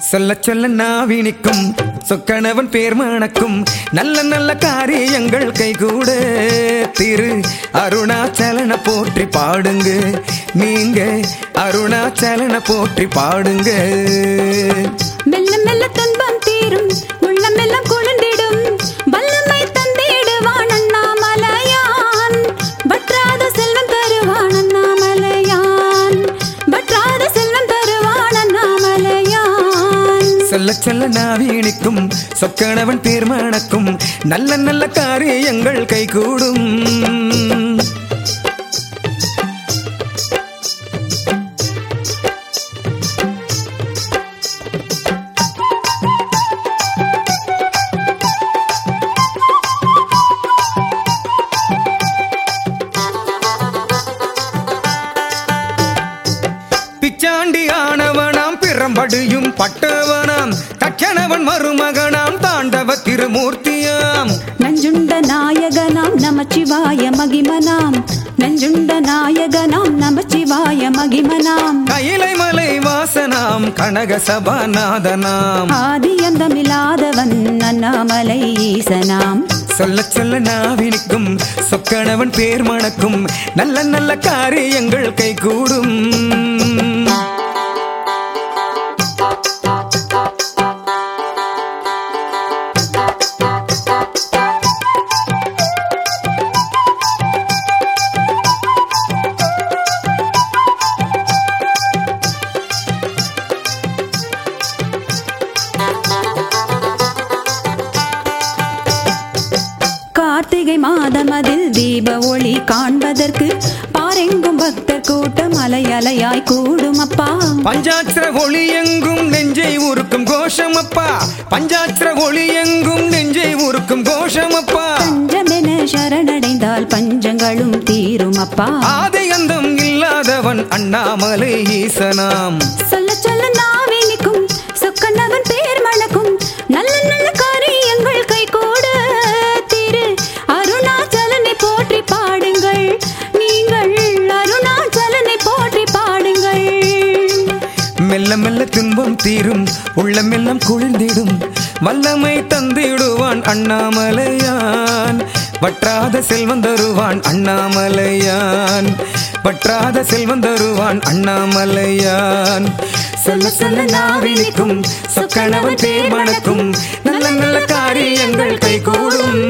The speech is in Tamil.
சொல்ல சொல்ல நாவினிக்கும் சொக்கணவன் பேர் மணக்கும் நல்ல நல்ல காரியங்கள் கைகூட திரு அருணாச்சலன போற்றி பாடுங்க நீங்க அருணாச்சலன போற்றி பாடுங்க மெல்ல மெல்ல துன்பம் தீரும் உள்ளம் எல்லாம் குளிர்ந்திடும் வல்லமை தந்திடுவான் அண்ணாமலையான் வற்றாத செல்வம் தருவான் அண்ணாமலையான் வற்றாத செல்வம் தருவான் அண்ணாமலையான் சொல்ல சொல்ல நாவினிக்கும் சொக்கணவன் பேர் மணக்கும் நல்ல நல்ல காரியங்கள் கைகூடும் பிச்சாண்டி ஆனவனாம் பிறம்படியும் பட்டவனாம் தட்சணவன் மருமகனாம் தாண்டவ திருமூர்த்தியாம் நஞ்சுண்ட நாயகனாம் நமச்சிவாய மகிமனாம் நஞ்சுண்ட நாயகனாம் நமச்சிவாய மகிமனாம் கைலை மலை வாசனாம் கனக சபாநாதனாம் ஆதியந்தமில்லாதவன் அண்ணாமலை ஈசனாம் சொல்ல சொல்ல நாவினிக்கும் சொக்கணவன் பேர் மணக்கும் நல்ல நல்ல காரியங்கள் கைகூடும் கார்த்திகை மாதம் அதில் தீப ஒளி காண்பதற்கு பாரெங்கும் பக்தர் கூட்டம் அலை அலையாய் கூடும் அப்பா பஞ்சாட்சர ஒளி எங்கும் நெஞ்சை உருக்கும் கோஷமப்பா பஞ்சாட்சர ஒளி எங்கும் நெஞ்சை உருக்கும் கோஷமப்பா பஞ்சமென சரணடைந்தால் பஞ்சங்களும் தீரும் அப்பா ஆதி அந்தம் இல்லாதவன் அண்ணாமலை ஈசனாம் சொல்ல சொல்ல நாவினிக்கும் சொக்கண்ணவன் பேர் மணக்கும் நல்ல நல்ல காரியங்கள் கைகூட திரு அருணாச்சலனை போற்றி பாடுங்கள் நீங்கள் அருணாச்சலனை போற்றி பாடுங்கள் மெல்ல மெல்ல துன்பம் தீரும் உள்ளமெல்லாம் குளிர்ந்திடும் வல்லமை தந்திடுவான் அண்ணாமலையான் வற்றாத செல்வம் தருவான் அண்ணாமலையான் வற்றாத செல்வம் தருவான் அண்ணாமலையான் சொல்ல சொல்ல நாவினிக்கும் சொக்கணவன் பேர் மணக்கும் நல்ல நல்ல காரியங்கள் கைகூடும்